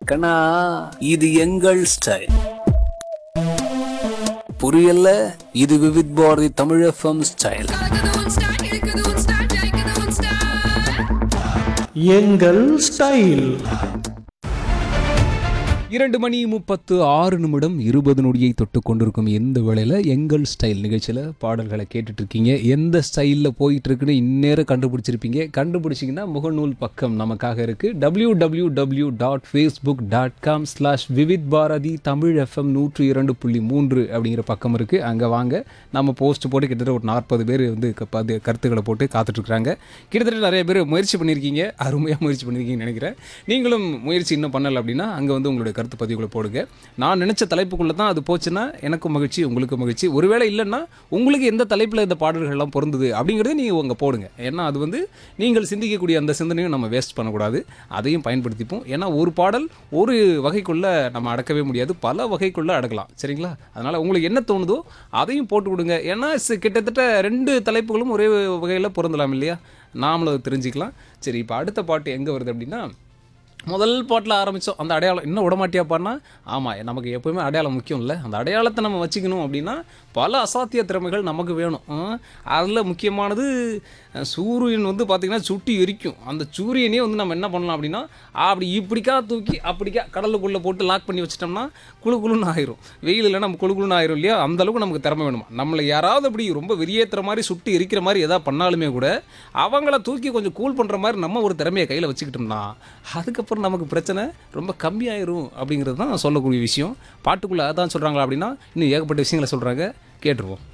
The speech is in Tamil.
கண்ணா இது எங்கள் ஸ்டைல் புரியல இது விவித் பாரதி தமிழ் எஃப்எம் ஸ்டைல் கலக்குது உன் ஸ்டைல் இருக்குது உன் ஸ்டைல் ஜெயிக்குது உன் ஸ்டைல் எங்கள் ஸ்டைல் இரண்டு மணி முப்பத்து ஆறு நிமிடம் இருபது நொடியை தொட்டு கொண்டிருக்கும் இந்த வேளையில் எங்கள் ஸ்டைல் நிகழ்ச்சியில் பாடல்களை கேட்டுட்டு இருக்கீங்க எந்த ஸ்டைலில் போயிட்டு இருக்குன்னு இந்நேரம் கண்டுபிடிச்சிருப்பீங்க கண்டுபிடிச்சிங்கன்னா முகநூல் பக்கம் நமக்காக இருக்கு W W W dot Facebook dot com slash Vividh Bharati Tamil FM நூற்றி இரண்டு புள்ளி மூன்று அப்படிங்கிற பக்கம் இருக்கு அங்கே வாங்க நம்ம போஸ்ட் போட்டு கிட்டத்தட்ட ஒரு நாற்பது பேர் வந்து க- பது கருத்துக்களை போட்டு காத்துட்ருக்குறாங்க கிட்டத்தட்ட நிறைய பேர் முயற்சி பண்ணியிருக்கீங்க அருமையாக முயற்சி பண்ணியிருக்கீங்கன்னு நினைக்கிறேன் நீங்களும் முயற்சி இன்னும் பண்ணலை அப்படின்னா அங்கே வந்து உங்களுடைய கருத்து பதிவுகளை போடுங்க நான் நினச்ச தலைப்புக்குள்ளே தான் அது போச்சுன்னா எனக்கும் மகிழ்ச்சி உங்களுக்கும் மகிழ்ச்சி ஒருவேளை இல்லைன்னா உங்களுக்கு எந்த தலைப்பில் இந்த பாடல்கள்லாம் பொருந்தது அப்படிங்கிறத நீங்கள் உங்க போடுங்க ஏன்னா அது வந்து நீங்கள் சிந்திக்கக்கூடிய அந்த சிந்தனையும் நம்ம வேஸ்ட் பண்ணக்கூடாது அதையும் பயன்படுத்திப்போம் ஏன்னா ஒரு பாடல் ஒரு வகைக்குள்ளே நம்ம அடக்கவே முடியாது பல வகைக்குள்ளே அடக்கலாம் சரிங்களா அதனால் உங்களுக்கு என்ன தோணுதோ அதையும் போட்டு கொடுங்க ஏன்னா சி- கிட்டத்தட்ட ரெண்டு தலைப்புகளும் ஒரே வகையில் பொருந்தலாம் இல்லையா நாமளும் அதை தெரிஞ்சுக்கலாம் சரி இப்போ அடுத்த பாட்டு எங்கே வருது அப்படின்னா முதல் பாட்டில் ஆரம்பித்தோம் அந்த அடையாளம் இன்னும் விடமாட்டியாப்பான்னா ஆமாம் நமக்கு எப்போவுமே அடையாளம் முக்கியம் இல்லை அந்த அடையாளத்தை நம்ம வச்சுக்கணும் அப்படின்னா பல அசாத்திய திறமைகள் நமக்கு வேணும் அதில் முக்கியமானது அஹ், சூரியன் வந்து பார்த்திங்கன்னா சுட்டி எரிக்கும் அந்த சூரியனே வந்து நம்ம என்ன பண்ணலாம் அப்படின்னா அப்படி இப்படிக்கா தூக்கி அப்படிக்கா கடலுக்குள்ளே போட்டு லாக் பண்ணி வச்சிட்டோம்னா குளு குளுன்னு ஆயிரும் வெயிலில் நம்ம குளு குளுன்னு ஆயிரும் இல்லையா அந்த அளவுக்கு நமக்கு திறமை வேணுமா நம்மளை யாராவது அப்படி ரொம்ப வெறியேற்றுற மாதிரி சுட்டு எரிக்கிற மாதிரி எதாவது பண்ணாலுமே கூட அவங்கள தூக்கி கொஞ்சம் கூல் பண்ணுற மாதிரி நம்ம ஒரு திறமையை கையில் வச்சுக்கிட்டோம்னா அதுக்கப்புறம் நமக்கு பிரச்சனை ரொம்ப கம்மியாயிரும் அப்படிங்கிறது தான் சொல்லக்கூடிய விஷயம் பாட்டுக்குள்ளே அதான் சொல்கிறாங்களா அப்படின்னா இன்னும் ஏகப்பட்ட விஷயங்களை சொல்கிறாங்க கேட்டுருவோம்